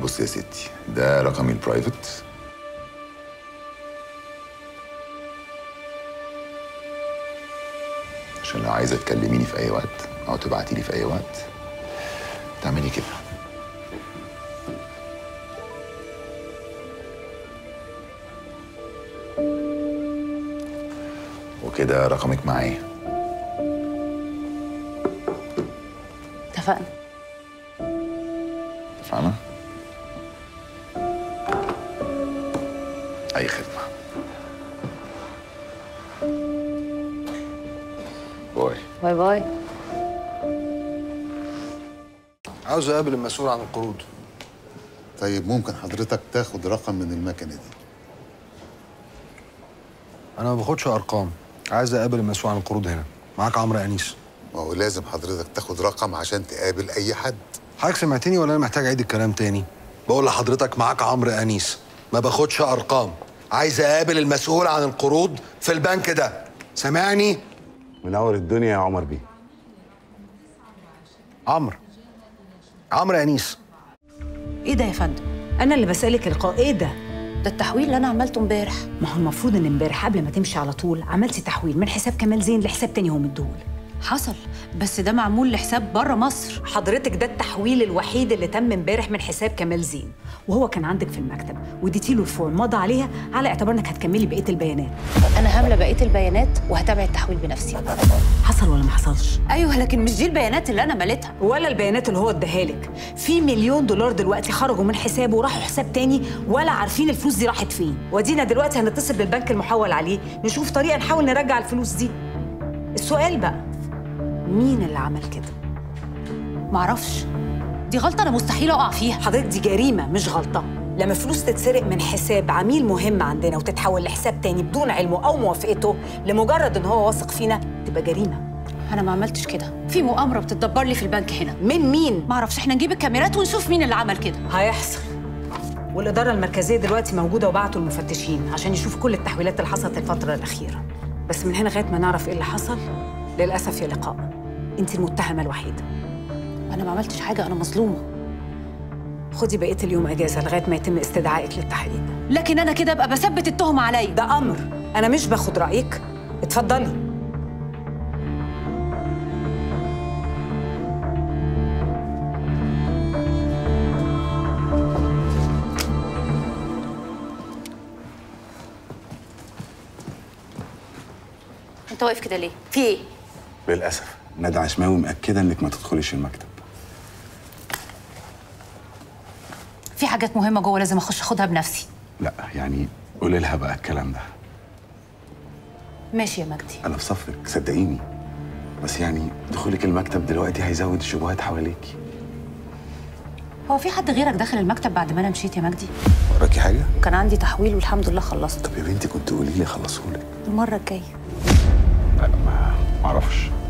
بص يا ستي ده رقمي البرايفت عشان لو عايزه تكلميني في اي وقت او تبعتي لي في اي وقت تعملي كده وكده رقمك معايا اتفقنا فاهمة؟ أي خدمة باي باي باي عاوز اقابل المسؤول عن القروض طيب ممكن حضرتك تاخد رقم من المكنه دي انا ما باخدش ارقام عايز اقابل المسؤول عن القروض هنا معاك عمرو انيس ما هو لازم حضرتك تاخد رقم عشان تقابل اي حد حضرتك سمعتني ولا انا محتاج اعيد الكلام تاني بقول لحضرتك معاك عمرو انيس ما باخدش ارقام عايز اقابل المسؤول عن القروض في البنك ده سامعني منور الدنيا يا عمر بيه عمرو عمرو انيس ايه ده يا فندم انا اللي بسالك القاء ايه ده ده التحويل اللي انا عملته امبارح ما هو المفروض ان امبارح قبل ما تمشي على طول عملتي تحويل من حساب كمال زين لحساب تاني هو مديهولك حصل بس ده معمول لحساب بره مصر حضرتك ده التحويل الوحيد اللي تم امبارح من حساب كمال زين وهو كان عندك في المكتب واديتي له الفورم مضى عليها على اعتبار انك هتكملي بقيه البيانات انا هامله بقيه البيانات وهتابع التحويل بنفسي حصل ولا ما حصلش ايوه لكن مش دي البيانات اللي انا مليتها ولا البيانات اللي هو اداها لك في مليون دولار دلوقتي خرجوا من حسابه وراحوا حساب تاني ولا عارفين الفلوس دي راحت فين ودينا دلوقتي هنتصل بالبنك المحول عليه نشوف طريقه نحاول نرجع الفلوس دي السؤال بقى مين اللي عمل كده معرفش دي غلطه انا مستحيل اقع فيها حضرتك دي جريمه مش غلطه لما فلوس تتسرق من حساب عميل مهم عندنا وتتحول لحساب تاني بدون علمه او موافقته لمجرد ان هو واثق فينا تبقى جريمه انا ما عملتش كده في مؤامره بتتدبر لي في البنك هنا من مين معرفش احنا نجيب الكاميرات ونشوف مين اللي عمل كده هيحصل والإدارة المركزية دلوقتي موجودة وبعتوا المفتشين عشان يشوفوا كل التحويلات اللي حصلت الفترة الأخيرة بس من هنا لغاية ما نعرف إيه اللي حصل للأسف يا لقاء أنت المتهمة الوحيدة انا ما عملتش حاجه انا مظلومه خدي بقية اليوم أجازة لغاية ما يتم استدعائك للتحقيق لكن انا كده ابقى بثبت التهمه عليا ده أمر أنا مش باخد رأيك اتفضلي انت واقف كده ليه في ايه للاسف ندى عشماوي مأكده انك ما تدخليش المكتب في حاجات مهمه جوه لازم اخش اخدها بنفسي لا يعني قولي لها بقى الكلام ده ماشي يا مجدي انا في صفك صدقيني بس يعني دخولك المكتب دلوقتي هيزود الشبهات حواليكي هو في حد غيرك داخل المكتب بعد ما انا مشيت يا مجدي وراكي حاجه كان عندي تحويل والحمد لله خلصت طب يا بنتي كنت قولي لي خلصهولك المره الجايه لا ما معرفش